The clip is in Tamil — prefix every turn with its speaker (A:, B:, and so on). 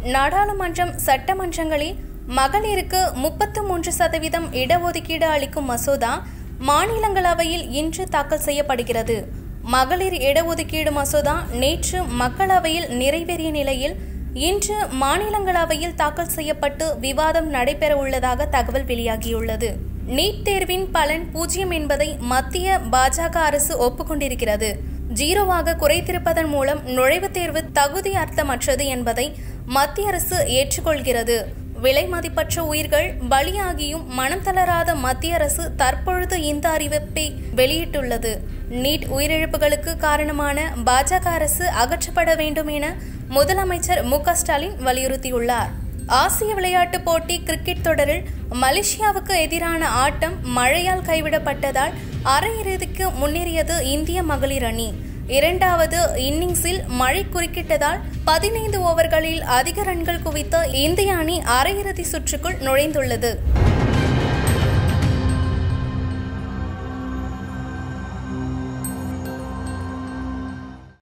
A: நாடாளுமன்றம் சட்டமன்றங்களில் மகளிருக்கு முப்பத்து மூன்று சதவீதம் இடஒதுக்கீடு அளிக்கும் மசோதா மாநிலங்களவையில் இன்று தாக்கல் செய்யப்படுகிறது மகளிர் இடஒதுக்கீடு மசோதா நேற்று மக்களவையில் நிறைவேறிய நிலையில் இன்று மாநிலங்களவையில் தாக்கல் செய்யப்பட்டு விவாதம் நடைபெற உள்ளதாக தகவல் வெளியாகியுள்ளது நீட் தேர்வின் பலன் பூஜ்ஜியம் என்பதை மத்திய பாஜக அரசு ஒப்புக்கொண்டிருக்கிறது ஜீரோவாக குறைத்திருப்பதன் மூலம் நுழைவுத் தேர்வு தகுதி அர்த்தமற்றது என்பதை மத்திய அரசு ஏற்றுக்கொள்கிறது விலை மதிப்பற்ற உயிர்கள் பலியாகியும் மனம் தளராத மத்திய அரசு தற்பொழுது இந்த அறிவிப்பை வெளியிட்டுள்ளது நீட் உயிரிழப்புகளுக்கு காரணமான பாஜக அரசு அகற்றப்பட வேண்டும் என முதலமைச்சர் மு ஸ்டாலின் வலியுறுத்தியுள்ளார் ஆசிய விளையாட்டுப் போட்டி கிரிக்கெட் தொடரில் மலேசியாவுக்கு எதிரான ஆட்டம் மழையால் கைவிடப்பட்டதால் அரையிறுதிக்கு முன்னேறியது இந்திய மகளிர் அணி இரண்டாவது இன்னிங்ஸில் மழை குறுக்கிட்டதால் பதினைந்து ஓவர்களில் அதிக ரன்கள் குவித்த இந்திய அணி அரையிறுதி சுற்றுக்குள் நுழைந்துள்ளது